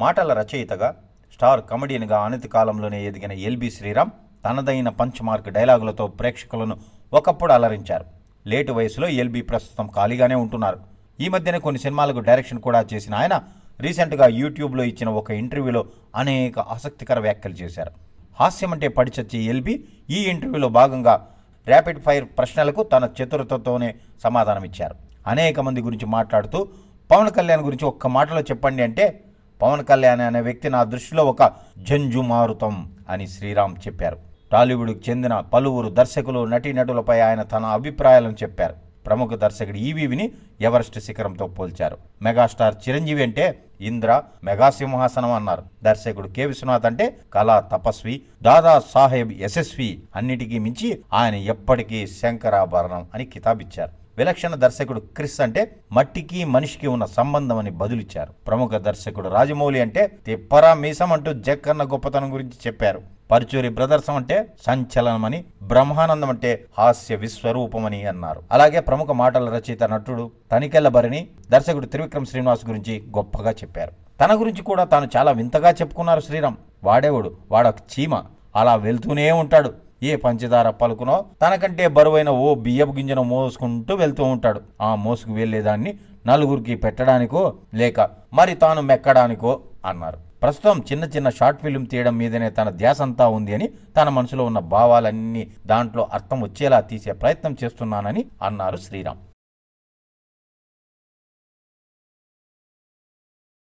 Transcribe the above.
మాటల రచయితగా స్టార్ కమెడియన్గా అనతి కాలంలోనే ఎదిగిన ఎల్బి శ్రీరామ్ తనదైన పంచ్ మార్క్ డైలాగులతో ప్రేక్షకులను ఒకప్పుడు అలరించారు లేటు వయసులో ఎల్బి ప్రస్తుతం ఖాళీగానే ఉంటున్నారు ఈ మధ్యనే కొన్ని సినిమాలకు డైరెక్షన్ కూడా చేసిన ఆయన రీసెంట్గా యూట్యూబ్లో ఇచ్చిన ఒక ఇంటర్వ్యూలో అనేక ఆసక్తికర వ్యాఖ్యలు చేశారు హాస్యం అంటే పడిచచ్చే ఎల్బి ఈ ఇంటర్వ్యూలో భాగంగా ర్యాపిడ్ ఫైర్ ప్రశ్నలకు తన చతురతతోనే సమాధానమిచ్చారు అనేక మంది గురించి మాట్లాడుతూ పవన్ కళ్యాణ్ గురించి ఒక్క మాటలో చెప్పండి అంటే పవన్ కళ్యాణ్ అనే వ్యక్తి నా దృష్టిలో ఒక జంజు మారుతం అని శ్రీరామ్ చెప్పారు టాలీవుడ్కి చెందిన పలువురు దర్శకులు నటీనటులపై ఆయన తన అభిప్రాయాలను చెప్పారు ప్రముఖ దర్శకుడు ఈవీవిని ఎవరెస్ట్ శిఖరంతో పోల్చారు మెగాస్టార్ చిరంజీవి అంటే ఇంద్ర మెగా సింహాసనం అన్నారు దర్శకుడు కె విశ్వనాథ్ అంటే కళా తపస్వి దాదా సాహెబ్ యశస్వి అన్నిటికీ మించి ఆయన ఎప్పటికీ శంకరాభరణం అని కితాబిచ్చారు విలక్షణ దర్శకుడు క్రిస్ అంటే మట్టికి మనిషికి ఉన్న సంబంధం అని బదులిచ్చారు ప్రముఖ దర్శకుడు రాజమౌళి అంటే తిప్పరా మీసం అంటూ జక్కన్న గొప్పతనం గురించి చెప్పారు పరుచూరి బ్రదర్స్ అంటే సంచలనమని బ్రహ్మానందం అంటే హాస్య విశ్వరూపమని అన్నారు అలాగే ప్రముఖ మాటల రచయిత నటుడు తనికెళ్ల భరణి దర్శకుడు త్రివిక్రమ్ శ్రీనివాస్ గురించి గొప్పగా చెప్పారు తన గురించి కూడా తాను చాలా వింతగా చెప్పుకున్నారు శ్రీరామ్ వాడేవాడు వాడొక చీమ అలా వెళ్తూనే ఉంటాడు ఏ పంచదార పలుకునో తనకంటే బరువైన ఓ బియ్యపు గింజను మోసుకుంటూ వెళ్తూ ఉంటాడు ఆ మోసుకు వెళ్లేదాన్ని నలుగురికి పెట్టడానికో లేక మరి తాను మెక్కడానికో అన్నారు ప్రస్తుతం చిన్న చిన్న షార్ట్ ఫిల్మ్ తీయడం మీదనే తన ధ్యాస అంతా ఉంది అని తన మనసులో ఉన్న భావాలన్నీ దాంట్లో అర్థం వచ్చేలా తీసే ప్రయత్నం చేస్తున్నానని అన్నారు శ్రీరామ్